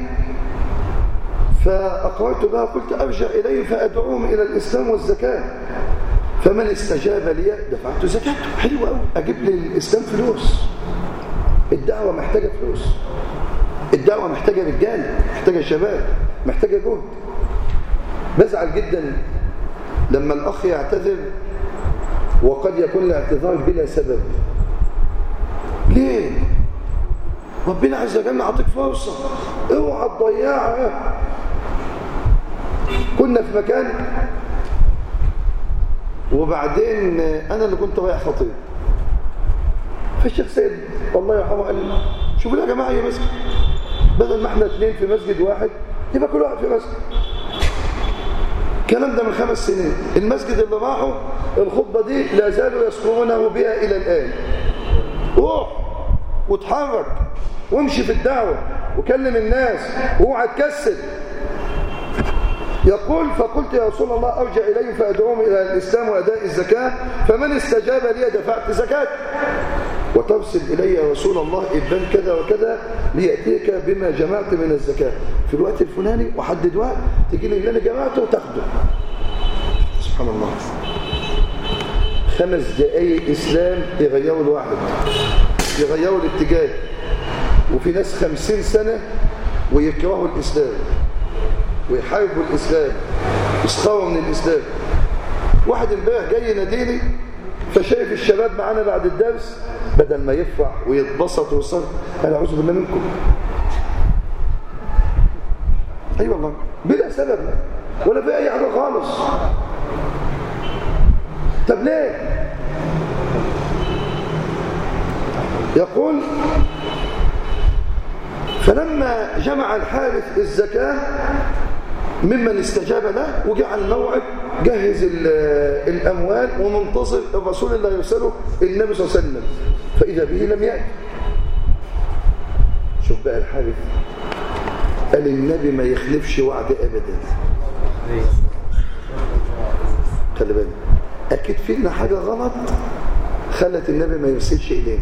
فأقرأت بها قلت أرجع إليه فأدعوهم إلى الإسلام والزكاة فمن استجاب لي دفعت زكاته حلو قوي أجيب للإسلام فلوس الدعوة محتاجة فلوس الدعوة محتاجة رجال محتاجة شباب محتاجة جهد بزعل جدا لما الأخ يعتذر وقد يكون الاعتذار بلا سبب ليه؟ ربنا عز وجل عطيك فرصة اوعى تضيعها كنا في مكان وبعدين انا اللي كنت رايح خطيب فالشيخ سيد الله يرحمه قال لي شوفوا يا جماعه يا مسجد بدل ما احنا اثنين في مسجد واحد يبقى كل واحد في مسجد الكلام ده من خمس سنين المسجد اللي راحوا الخطبه دي لا زالوا يذكرونه بها الى الان روح وتحرك وامشي في الدعوه وكلم الناس واوعى تكسل يقول فقلت يا رسول الله أرجع إليه فأدعوهم إلى الإسلام وأداء الزكاة فمن استجاب لي دفعت زكاة وترسل إلي يا رسول الله إبان كذا وكذا ليأتيك بما جمعت من الزكاة في الوقت الفلاني وحدد وقت تجي لي اللي أنا جمعته وتاخده سبحان الله خمس دقايق إسلام يغيروا الواحد يغيروا الاتجاه وفي ناس خمسين سنة ويكرهوا الإسلام ويحاربوا الإسلام يسخروا من الإسلام واحد امبارح جاي يناديني فشايف الشباب معانا بعد الدرس بدل ما يفرح ويتبسط ويصر انا اعوذ بالله منكم اي أيوة والله بلا سبب ولا في اي حاجه خالص طب ليه يقول فلما جمع الحارث الزكاة ممن استجاب له وجعل الموعد جهز ال- الأموال ومنتظر الرسول اللي يرسله النبي صلى الله عليه وسلم فإذا به لم يأتي شوف بقى الحارث قال النبي ما يخلفش وعد أبدا خلي بالك أكيد فينا حاجة غلط خلت النبي ما يرسلش إلينا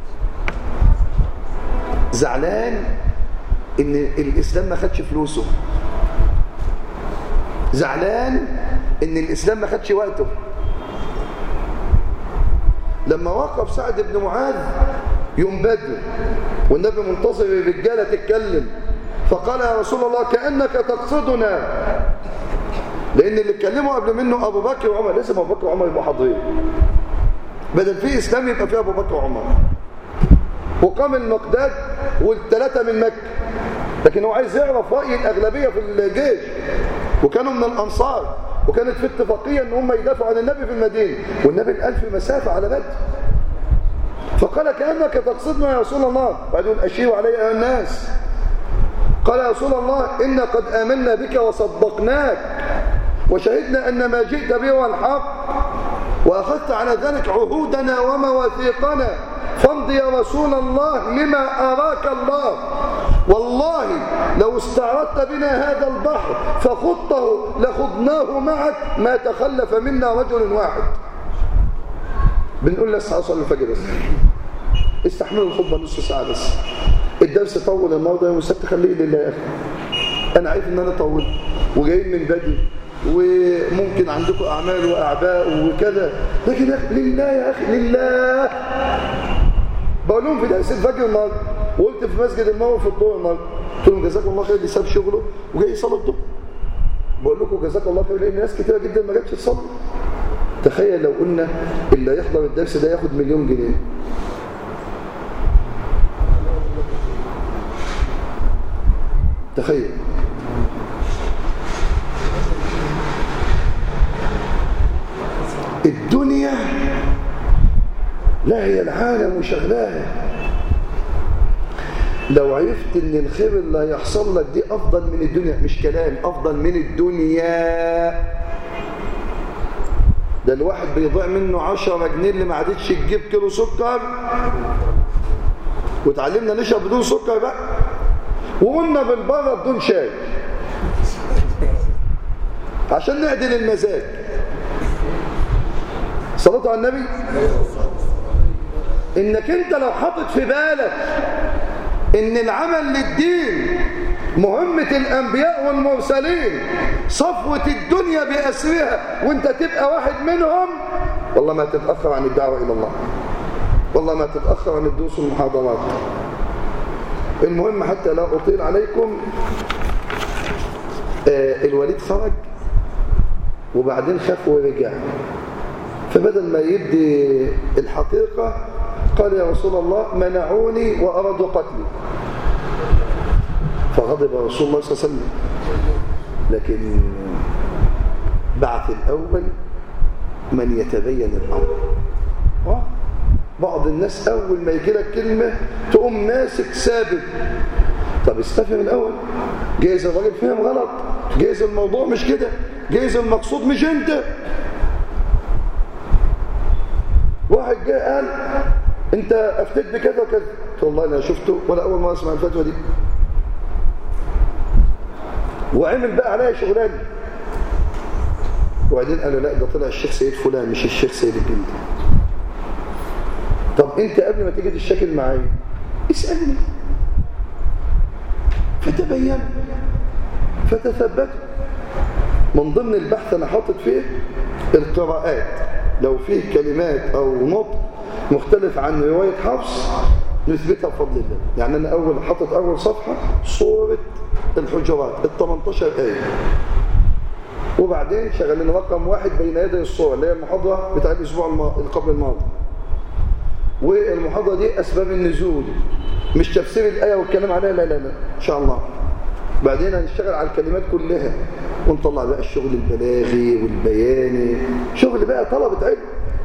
زعلان ان الاسلام ما خدش فلوسه زعلان ان الاسلام ما خدش وقته لما وقف سعد بن معاذ يوم بدر والنبي منتظر الرجاله تتكلم فقال يا رسول الله كانك تقصدنا لان اللي اتكلموا قبل منه ابو بكر وعمر لازم ابو بكر وعمر يبقوا حاضرين بدل في اسلام يبقى فيه ابو بكر وعمر وقام المقداد والثلاثة من مكة لكن هو عايز يعرف رأي الأغلبية في الجيش وكانوا من الأنصار وكانت في اتفاقية ان هم يدافعوا عن النبي في المدينة والنبي الألف مسافة على بدر فقال كأنك تقصدنا يا رسول الله بعدين أشيروا علي أيها الناس قال يا رسول الله إنا قد آمنا بك وصدقناك وشهدنا أن ما جئت به هو الحق وأخذت على ذلك عهودنا ومواثيقنا فامض يا رسول الله لما أراك الله والله لو استعرضت بنا هذا البحر فخضته لخضناه معك ما تخلف منا رجل واحد بنقول لسه أصل الفجر بس استحملوا الخطبة نص ساعة بس الدرس طول النهارده يوم السبت خليه لله يا أخي أنا عارف إن أنا طول وجايين من بدري وممكن عندكم أعمال وأعباء وكذا لكن يا أخي لله يا أخي لله بقول لهم في درس الفجر النهارده وقلت في مسجد الموت في الظهر النهارده قلت لهم جزاكم الله خير اللي ساب شغله وجاي يصلي الظهر بقول لكم جزاكم الله خير لان ناس كتيره جدا ما جاتش تصلي تخيل لو قلنا اللي يحضر الدرس ده ياخد مليون جنيه تخيل الدنيا لا هي العالم وشغلاها لو عرفت ان الخير اللي هيحصل لك دي افضل من الدنيا مش كلام افضل من الدنيا ده الواحد بيضيع منه عشرة جنيه اللي ما عادتش تجيب كيلو سكر وتعلمنا نشرب بدون سكر بقى وقلنا بالبره بدون شاي عشان نعدل المزاج صلاة على النبي انك انت لو حاطط في بالك ان العمل للدين مهمة الانبياء والمرسلين صفوة الدنيا بأسرها وانت تبقى واحد منهم والله ما تتأخر عن الدعوة الى الله والله ما تتأخر عن الدروس والمحاضرات المهم حتى لا أطيل عليكم آه الوليد خرج وبعدين خاف ورجع فبدل ما يبدي الحقيقة قال يا رسول الله منعوني وأرادوا قتلي فغضب رسول الله صلى الله عليه وسلم لكن بعث الأول من يتبين الأمر بعض الناس أول ما يجي لك كلمة تقوم ماسك ثابت طب استفهم الأول جايز الراجل فهم غلط جايز الموضوع مش كده جايز المقصود مش انت واحد جاء قال انت افتيت بكذا وكذا قلت والله انا شفته ولا اول ما اسمع الفتوى دي وعمل بقى عليا شغلانه وبعدين قالوا لا ده طلع الشيخ سيد فلان مش الشيخ سيد الجندي طب انت قبل ما تيجي تشتكل معايا اسالني فتبين فتثبت من ضمن البحث انا حاطط فيه القراءات لو فيه كلمات او نطق مختلف عن روايه حفص نثبتها بفضل الله يعني انا اول حاطط اول صفحه صوره الحجرات ال 18 ايه وبعدين شغلنا رقم واحد بين يدي الصوره اللي هي المحاضره بتاع الاسبوع الماضي قبل الماضي والمحاضره دي اسباب النزول مش تفسير الايه والكلام عليها لا لا لا ان شاء الله بعدين هنشتغل على الكلمات كلها ونطلع بقى الشغل البلاغي والبياني شغل بقى طلبة علم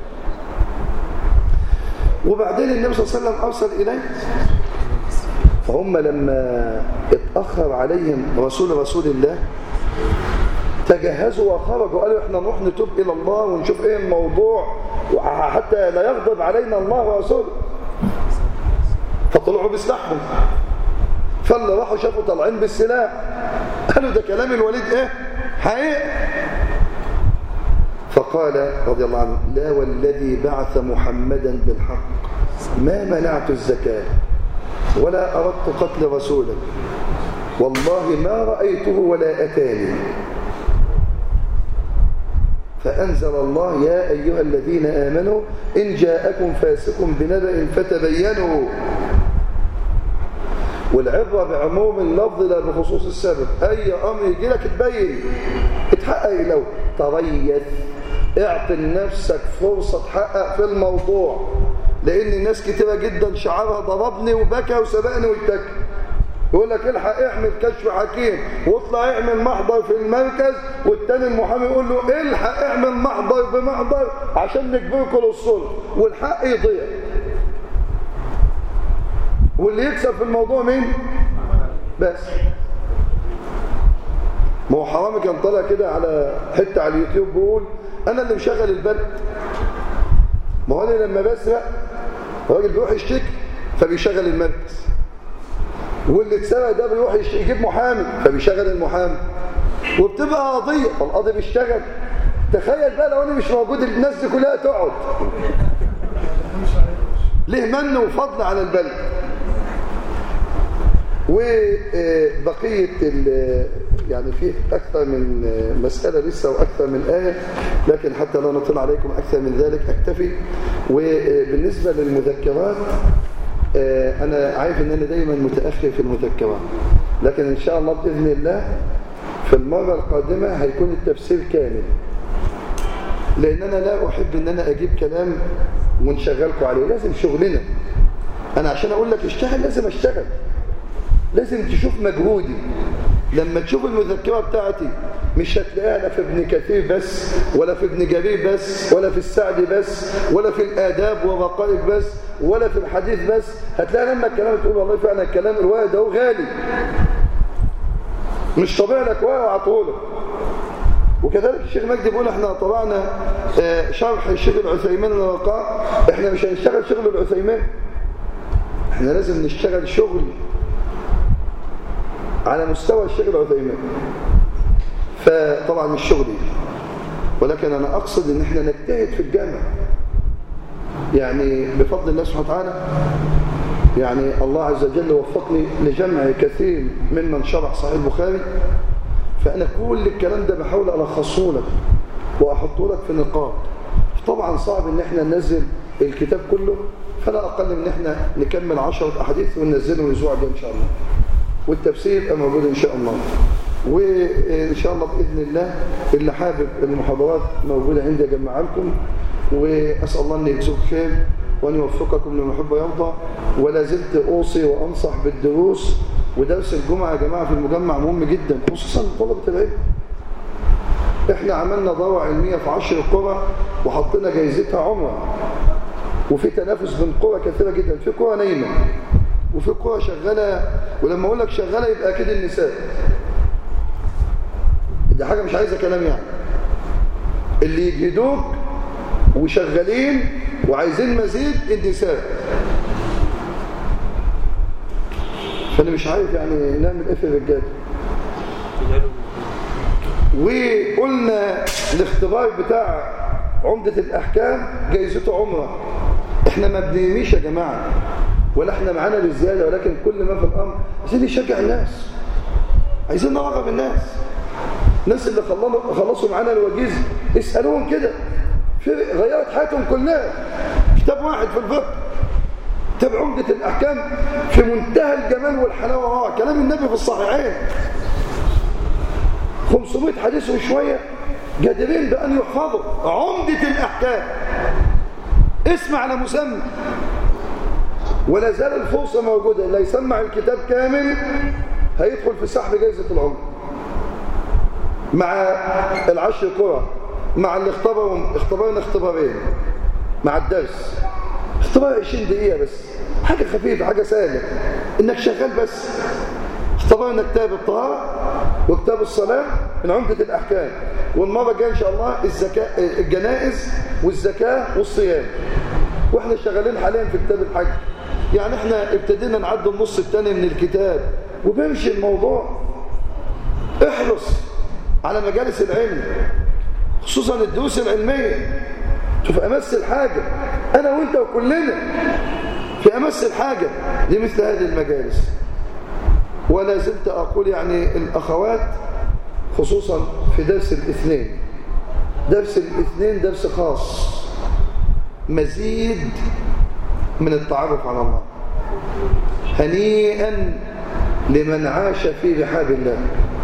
وبعدين النبي صلى الله عليه وسلم أرسل إليه فهم لما اتأخر عليهم رسول رسول الله تجهزوا وخرجوا قالوا احنا نروح نتوب إلى الله ونشوف ايه الموضوع حتى لا يغضب علينا الله ورسوله فطلعوا بسلاحهم فاللي راحوا شافوا طالعين بالسلاح قالوا ده كلام الوليد ايه حقيقي فقال رضي الله عنه لا والذي بعث محمدا بالحق ما منعت الزكاة ولا أردت قتل رسولا والله ما رأيته ولا أتاني فأنزل الله يا أيها الذين آمنوا إن جاءكم فاسق بنبأ فتبينوا والعبرة بعموم اللفظ لا بخصوص السبب أي أمر يجي لك تبين اتحقق لو تريث اعطي لنفسك فرصة تحقق في الموضوع لأن ناس كتيرة جدا شعرها ضربني وبكى وسبقني واتكى يقول لك الحق اعمل كشف حكيم واطلع اعمل محضر في المركز والتاني المحامي يقول له الحق اعمل محضر بمحضر عشان نجبركم للصلح والحق يضيع واللي يكسب في الموضوع مين بس ما هو حرامي كان طالع كده على حته على اليوتيوب بيقول انا اللي مشغل البلد ما هو انا لما بسرق الراجل بيروح يشتكي فبيشغل المركز واللي اتسرق ده بيروح يجيب محامي فبيشغل المحامي وبتبقى قضيه فالقاضي بيشتغل تخيل بقى لو انا مش موجود الناس دي كلها تقعد ليه من وفضل على البلد وبقية يعني فيه أكثر من مسألة لسه وأكثر من آية لكن حتى لا نطل عليكم أكثر من ذلك أكتفي وبالنسبة للمذكرات أنا عارف أن أنا دايما متأخر في المذكرات لكن إن شاء الله بإذن الله في المرة القادمة هيكون التفسير كامل لأن أنا لا أحب أن أنا أجيب كلام ونشغلكم عليه لازم شغلنا أنا عشان أقول لك اشتغل لازم أشتغل لازم تشوف مجهودي لما تشوف المذكرة بتاعتي مش هتلاقيها لا في ابن كثير بس ولا في ابن جرير بس ولا في السعد بس ولا في الآداب والرقائق بس ولا في الحديث بس هتلاقي لما الكلام تقول والله فعلا الكلام الواحد ده غالي مش طبيعي لك ورقه وعطولك وكذلك الشيخ مجدي بيقول احنا طبعنا شرح الشيخ العثيمين الرقاء احنا مش هنشتغل شغل العثيمين احنا لازم نشتغل شغل على مستوى الشيخ العثيمين فطبعا مش شغلي ولكن انا اقصد ان احنا نجتهد في الجامع يعني بفضل الله سبحانه وتعالى يعني الله عز وجل وفقني لجمع كثير ممن شرح صحيح البخاري فأنا كل الكلام ده بحاول ألخصه لك وأحطه لك في نقاط طبعا صعب ان احنا ننزل الكتاب كله فلا أقل من احنا نكمل عشرة أحاديث وننزله الأسبوع ده إن شاء الله والتفسير يبقى موجود إن شاء الله وإن شاء الله بإذن الله اللي حابب المحاضرات موجودة عندي أجمعها لكم وأسأل الله أن يجزوك خير وأن يوفقكم لما يحب ويرضى ولا زلت أوصي وأنصح بالدروس ودرس الجمعة يا جماعة في المجمع مهم جدا خصوصا طلبة العلم احنا عملنا دورة علمية في عشر قرى وحطينا جايزتها عمرة وفي تنافس بين قرى كثيرة جدا في قرى نايمة وفي قرى شغالة ولما اقول لك شغالة يبقى اكيد النساء دي حاجة مش عايزة كلام يعني اللي يجهدوك وشغالين وعايزين مزيد النساء فانا مش عارف يعني نعمل ايه في الرجاله وقلنا الاختبار بتاع عمدة الأحكام جايزته عمرة احنا ما بنرميش يا جماعة ولا احنا معانا بالزيادة ولكن كل ما في الأمر عايزين نشجع الناس عايزين نرغب الناس الناس اللي خلصوا معانا الوجيز اسألوهم كده في غيرت حياتهم كلها كتاب واحد في الفقه كتاب عمدة الأحكام في منتهى الجمال والحلاوة روعة كلام النبي في الصحيحين 500 حديث وشوية جادرين بأن يحفظوا عمدة الأحكام اسم على مسمى ولا زال الفرصة موجودة اللي يسمع الكتاب كامل هيدخل في سحب جائزة العمر مع العشر قرى مع اللي اختبروا اختبرنا اختبارين مع الدرس اختبار 20 دقيقة بس حاجة خفيفة حاجة سهلة انك شغال بس اختبرنا كتاب الطهارة وكتاب الصلاة من عمدة الأحكام والمرة الجاية إن شاء الله الزكاة الجنائز والزكاة والصيام واحنا شغالين حاليا في كتاب الحج يعني احنا ابتدينا نعدي النص الثاني من الكتاب وبيمشي الموضوع احرص على مجالس العلم خصوصا الدروس العلمية شوف أمس الحاجة أنا وإنت وكلنا في أمس الحاجة لمثل هذه المجالس ولا زلت أقول يعني الأخوات خصوصا في درس الاثنين درس الاثنين درس خاص مزيد من التعرف على الله هنيئا لمن عاش في رحاب الله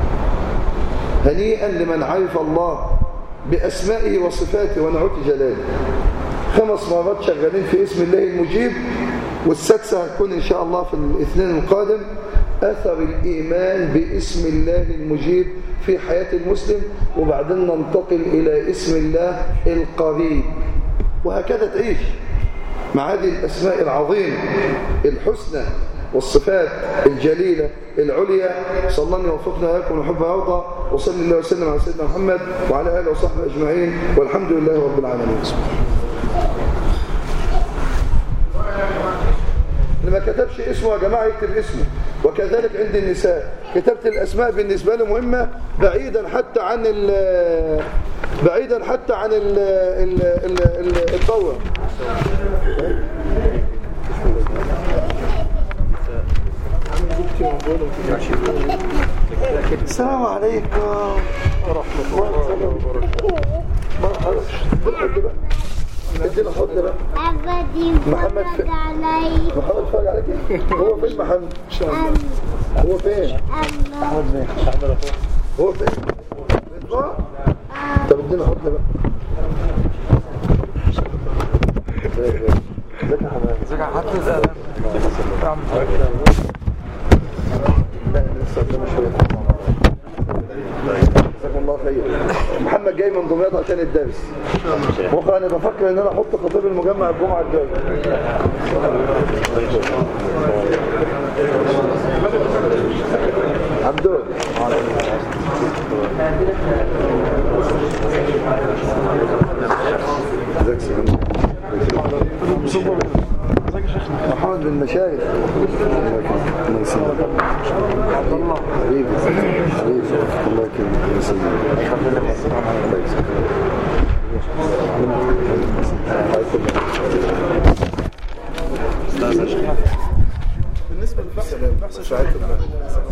هنيئا لمن عرف الله بأسمائه وصفاته ونعوت جلاله خمس مرات شغالين في اسم الله المجيب والسادسة هتكون إن شاء الله في الاثنين القادم أثر الإيمان باسم الله المجيب في حياة المسلم وبعدين ننتقل إلى اسم الله القريب وهكذا تعيش مع هذه الأسماء العظيمة الحسنى والصفات الجليلة العليا صلى الله يوفقنا لكم ونحب ويرضى وصلى الله وسلم على سيدنا محمد وعلى آله وصحبه أجمعين والحمد لله رب العالمين اللي ما كتبش اسمه يا جماعة يكتب اسمه وكذلك عند النساء كتابة الأسماء بالنسبة له مهمة بعيدا حتى عن ال بعيدا حتى عن ال ال ال الدورة السلام عليكم ورحمة الله وبركاته مرحبا بالحب بقى ادينا حضن بقى أبدي محمد في- فرج علي محمد اتفرج عليك إيه؟ هو فين محمد أم هو فين أم هو فين فين؟ طب ادينا حضن بقى ازيك يا حمام ازيك يا حمام لا لسه قدامي شويه جزاكم الله خير محمد جاي من دمياط عشان الدرس بكره انا بفكر ان انا احط خطيب المجمع الجمعه الجايه عبدول ازيك سلام محمد بن مشايخ الله يسلمك عبد الله حبيبي حبيبي الله يكرمك الله يسلمك الله يسلمك بالنسبه للبحث